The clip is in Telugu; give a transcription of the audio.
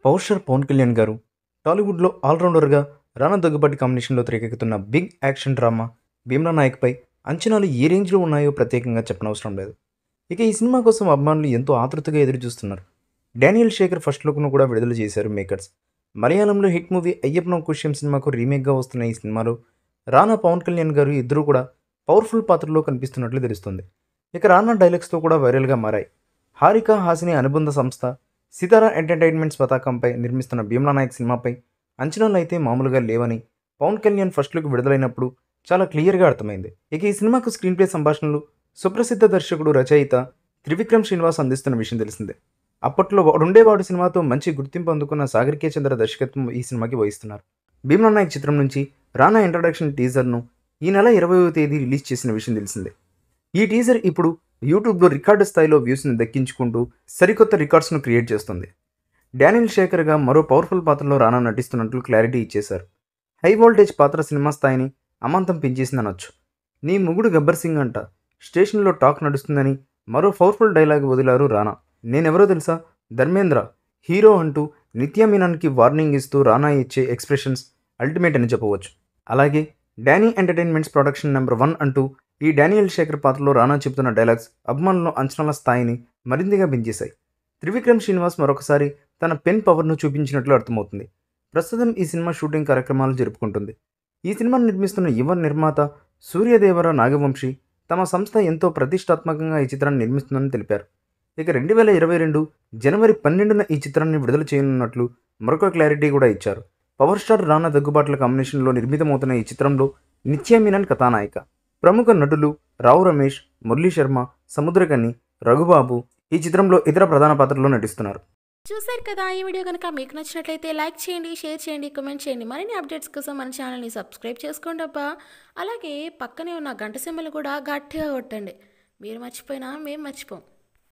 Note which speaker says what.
Speaker 1: పవర్ స్టార్ పవన్ కళ్యాణ్ గారు టాలీవుడ్లో ఆల్రౌండర్గా రానా దగ్గుబాటి కాంబినేషన్లో తెరకెక్కుతున్న బిగ్ యాక్షన్ డ్రామా భీమ్లా నాయక్పై అంచనాలు ఏ రేంజ్లో ఉన్నాయో ప్రత్యేకంగా చెప్పనవసరం లేదు ఇక ఈ సినిమా కోసం అభిమానులు ఎంతో ఆతృతగా ఎదురు చూస్తున్నారు డానియల్ శేఖర్ ఫస్ట్ లుక్ను కూడా విడుదల చేశారు మేకర్స్ మలయాళంలో హిట్ మూవీ అయ్యప్పనం కుష్యం సినిమాకు రీమేక్గా వస్తున్న ఈ సినిమాలో రానా పవన్ కళ్యాణ్ గారు ఇద్దరూ కూడా పవర్ఫుల్ పాత్రలో కనిపిస్తున్నట్లు తెలుస్తుంది ఇక రానా డైలాగ్స్తో కూడా వైరల్గా మారాయి హారిక హాసిని అనుబంధ సంస్థ సితారా ఎంటర్టైన్మెంట్స్ పతాకంపై నిర్మిస్తున్న భీమ్లా నాయక్ సినిమాపై అంచనాలు అయితే మామూలుగా లేవని పవన్ కళ్యాణ్ ఫస్ట్ లుక్ విడుదలైనప్పుడు చాలా క్లియర్గా అర్థమైంది ఇక ఈ సినిమాకు స్క్రీన్ ప్లే సంభాషణలు సుప్రసిద్ధ దర్శకుడు రచయిత త్రివిక్రమ్ శ్రీనివాస్ అందిస్తున్న విషయం తెలిసిందే అప్పట్లో రెండేవాడు సినిమాతో మంచి గుర్తింపు అందుకున్న సాగర్ కే చంద్ర దర్శకత్వం ఈ సినిమాకి వహిస్తున్నారు భీమ్లా నాయక్ చిత్రం నుంచి రానా ఇంట్రడక్షన్ టీజర్ను ఈ నెల ఇరవైవ తేదీ రిలీజ్ చేసిన విషయం తెలిసిందే ఈ టీజర్ ఇప్పుడు యూట్యూబ్లో రికార్డు స్థాయిలో వ్యూస్ని దక్కించుకుంటూ సరికొత్త రికార్డ్స్ను క్రియేట్ చేస్తుంది డానియల్ శేఖర్గా మరో పవర్ఫుల్ పాత్రలో రానా నటిస్తున్నట్లు క్లారిటీ ఇచ్చేశారు హై వోల్టేజ్ పాత్ర సినిమా స్థాయిని అమాంతం పెంచేసిందనొచ్చు నీ ముగుడు గబ్బర్ సింగ్ అంట స్టేషన్లో టాక్ నడుస్తుందని మరో పవర్ఫుల్ డైలాగ్ వదిలారు రానా నేనెవరో తెలుసా ధర్మేంద్ర హీరో అంటూ నిత్య మీనన్కి వార్నింగ్ ఇస్తూ రానా ఇచ్చే ఎక్స్ప్రెషన్స్ అల్టిమేట్ అని చెప్పవచ్చు అలాగే Danny entertainments production number one అంటూ ఈ డానియల్ శేఖర్ పాత్రలో రానా చెబుతున్న డైలాగ్స్ అభిమానుల అంచనాల స్థాయిని మరింతగా పెంచేశాయి త్రివిక్రమ్ శ్రీనివాస్ మరొకసారి తన పెన్ పవర్ను చూపించినట్లు అర్థమవుతుంది ప్రస్తుతం ఈ సినిమా షూటింగ్ కార్యక్రమాలు జరుపుకుంటుంది ఈ సినిమాను నిర్మిస్తున్న యువ నిర్మాత సూర్యదేవర నాగవంశి తమ సంస్థ ఎంతో ప్రతిష్టాత్మకంగా ఈ చిత్రాన్ని నిర్మిస్తుందని తెలిపారు ఇక రెండు వేల ఇరవై రెండు జనవరి పన్నెండున ఈ చిత్రాన్ని విడుదల చేయనున్నట్లు మరొక క్లారిటీ కూడా ఇచ్చారు పవర్ స్టార్ రానా దగ్గుబాట్ల కాంబినేషన్లో నిర్మితమవుతున్న ఈ చిత్రంలో నిత్య మీనన్ కథానాయిక ప్రముఖ నటులు రావు రమేష్ మురళీ శర్మ సముద్రకని రఘుబాబు ఈ చిత్రంలో ఇతర ప్రధాన పాత్రల్లో నటిస్తున్నారు
Speaker 2: చూశారు కదా ఈ వీడియో కనుక మీకు నచ్చినట్లయితే లైక్ చేయండి షేర్ చేయండి కామెంట్ చేయండి మరిన్ని అప్డేట్స్ కోసం మన ఛానల్ని సబ్స్క్రైబ్ చేసుకోండి అబ్బా అలాగే పక్కనే ఉన్న గంట సింబల్ కూడా గట్టిగా కొట్టండి మీరు మర్చిపోయినా మేము మర్చిపోం